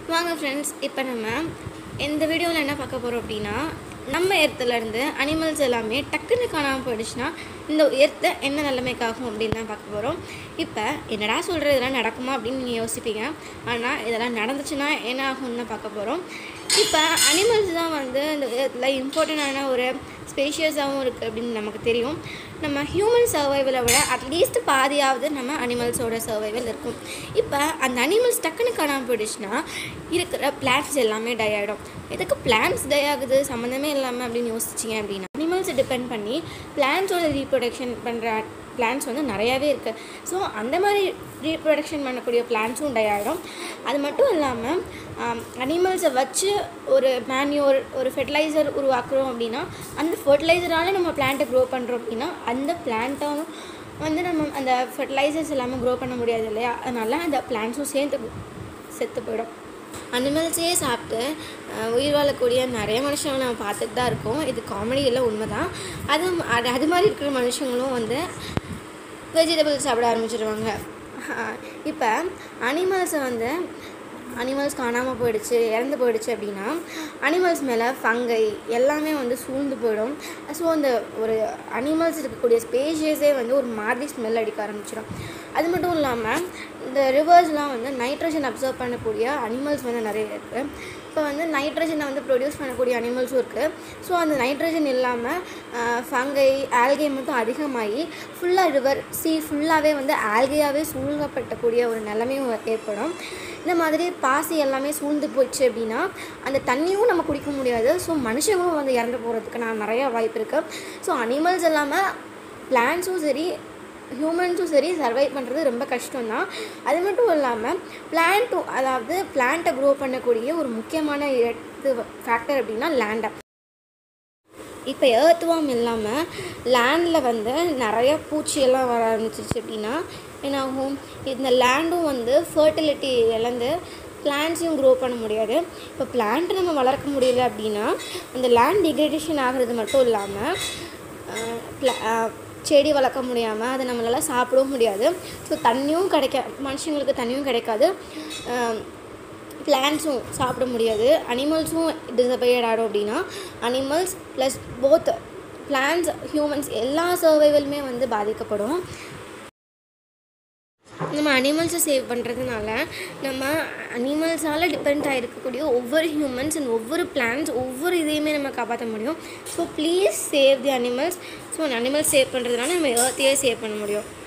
வாங்க ஃப்ரெண்ட்ஸ் இப்போ நம்ம இந்த வீடியோவில் என்ன பார்க்க போகிறோம் அப்படின்னா நம்ம எர்த்துலேருந்து அனிமல்ஸ் எல்லாமே டக்குன்னு காணாமல் போயிடுச்சுன்னா இந்த எர்த்தை என்ன நிலைமைக்காகும் அப்படின்னு தான் பார்க்க போகிறோம் இப்போ என்னடா சொல்கிறது இதெல்லாம் நடக்குமா அப்படின்னு நீங்கள் யோசிப்பீங்க ஆனால் இதெல்லாம் நடந்துச்சுன்னா என்ன ஆகும்னு தான் பார்க்க போகிறோம் இப்போ அனிமல்ஸ் தான் வந்து இந்த எர்த்தில் இம்பார்ட்டண்டான ஒரு ஸ்பேஷியஸாகவும் இருக்குது அப்படின்னு நமக்கு தெரியும் நம்ம ஹியூமன் சர்வைவலை விட அட்லீஸ்ட் பாதியாவது நம்ம அனிமல்ஸோட சர்வைவல் இருக்கும் இப்போ அந்த அனிமல்ஸ் டக்குன்னு காணாமல் போயிடுச்சுன்னா இருக்கிற பிளான்ஸ் எல்லாமே டை ஆகிடும் எதுக்கு பிளான்ஸ் டை ஆகுது சம்மந்தமே இல்லாமல் அப்படின்னு யோசிச்சிங்க அப்படின்னா அனிமல்ஸை டிபெண்ட் பண்ணி பிளான்ஸோட ரீப்ரொடக்ஷன் பண்ணுற பிளான்ஸ் வந்து நிறையாவே இருக்குது ஸோ அந்த மாதிரி ரீப்ரொடக்ஷன் பண்ணக்கூடிய பிளான்ஸும் டை ஆகிடும் அது மட்டும் இல்லாமல் அனிமல்ஸை வச்சு ஒரு மேன்யூர் ஒரு ஃபெர்டிலைசர் உருவாக்குறோம் அப்படின்னா அந்த ஃபெர்டிலைசரால் நம்ம பிளான்ட்டை க்ரோ பண்ணுறோம் அப்படின்னா அந்த பிளான்ட்டும் வந்து நம்ம அந்த ஃபெர்டிலைசர்ஸ் எல்லாமே க்ரோ பண்ண முடியாது இல்லையா அதனால் அந்த பிளான்ட்ஸும் சேர்ந்து செத்து போயிடும் அனிமல்ஸே சாப்பிட்டு அஹ், உயிர் வாழக்கூடிய நிறைய மனுஷங்களை நம்ம பார்த்துட்டு தான் இருக்கோம் இது காமெடி இல்லை உண்மை தான் அது அது அது மாதிரி இருக்கிற மனுஷங்களும் வந்து வெஜிடபிள்ஸ் சாப்பிட ஆரம்பிச்சிடுவாங்க இப்போ அனிமல்ஸை வந்து அனிமல்ஸ் காணாமல் போயிடுச்சு இறந்து போயிடுச்சு அப்படின்னா அனிமல்ஸ் மேலே ஃபங்கை எல்லாமே வந்து சூழ்ந்து போயிடும் ஸோ அந்த ஒரு அனிமல்ஸ் இருக்கக்கூடிய ஸ்பேஷியஸே வந்து ஒரு மாதிரி ஸ்மெல் அடிக்க ஆரம்பிச்சிடும் அது மட்டும் இல்லாமல் இந்த ரிவர்ஸ்லாம் வந்து நைட்ரஜன் அப்சர்வ் பண்ணக்கூடிய அனிமல்ஸ் வந்து நிறைய இருக்குது இப்போ வந்து நைட்ரஜனை வந்து ப்ரொடியூஸ் பண்ணக்கூடிய அனிமல்ஸும் இருக்குது ஸோ அந்த நைட்ரஜன் இல்லாமல் ஃபங்கை ஆல்கே மட்டும் அதிகமாகி ஃபுல்லாக ரிவர் சி ஃபுல்லாகவே வந்து ஆல்கையாகவே சூழ்கப்பட்டக்கூடிய ஒரு நிலைமையும் ஏற்படும் இந்த மாதிரி பாசி எல்லாமே சூழ்ந்து போச்சு அப்படின்னா அந்த தண்ணியும் நம்ம குடிக்க முடியாது ஸோ மனுஷங்களும் வந்து இறந்து போகிறதுக்கு நான் நிறைய வாய்ப்பு இருக்குது ஸோ அனிமல்ஸ் இல்லாமல் பிளான்ஸும் சரி ஹியூமன்ஸும் சரி சர்வை பண்ணுறது ரொம்ப கஷ்டம்தான் அது மட்டும் இல்லாமல் பிளான்ட்டும் அதாவது பிளான்ட்டை க்ரோ பண்ணக்கூடிய ஒரு முக்கியமான இது ஃபேக்டர் அப்படின்னா லேண்டை இப்போ ஏர்த்வாம் இல்லாமல் லேண்டில் வந்து நிறைய பூச்சியெல்லாம் வர ஆரம்பிச்சிருச்சு அப்படின்னா என்னாகும் இந்த லேண்டும் வந்து ஃபர்டிலிட்டி இழந்து பிளான்ட்ஸையும் க்ரோ பண்ண முடியாது இப்போ பிளான்ட்டை நம்ம வளர்க்க முடியல அப்படின்னா அந்த லேண்ட் டிகிரேடேஷன் ஆகிறது மட்டும் இல்லாமல் ஆஹ் pla- ஆஹ் செடி வளர்க்க முடியாமல் அதை நம்மளால் சாப்பிடவும் முடியாது ஸோ தண்ணியும் கிடைக்க மனுஷங்களுக்கு தண்ணியும் கிடைக்காது பிளான்ஸும் சாப்பிட முடியாது அனிமல்ஸும் டிசப்பையட் ஆகிடும் அப்படின்னா animals plus both plants humans எல்லா சர்வைவலுமே வந்து பாதிக்கப்படும் நம்ம அனிமல்ஸை சேவ் பண்ணுறதுனால நம்ம அனிமல்ஸால் டிபெண்ட் ஆகிருக்கக்கூடிய ஒவ்வொரு ஹியூமன்ஸ் அண்ட் ஒவ்வொரு பிளான்ஸ் ஒவ்வொரு இதையுமே நம்ம காப்பாற்ற முடியும் so please save the animals so animals save பண்ணுறதுனால நம்ம ஏர்த்தையே சேவ் பண்ண முடியும்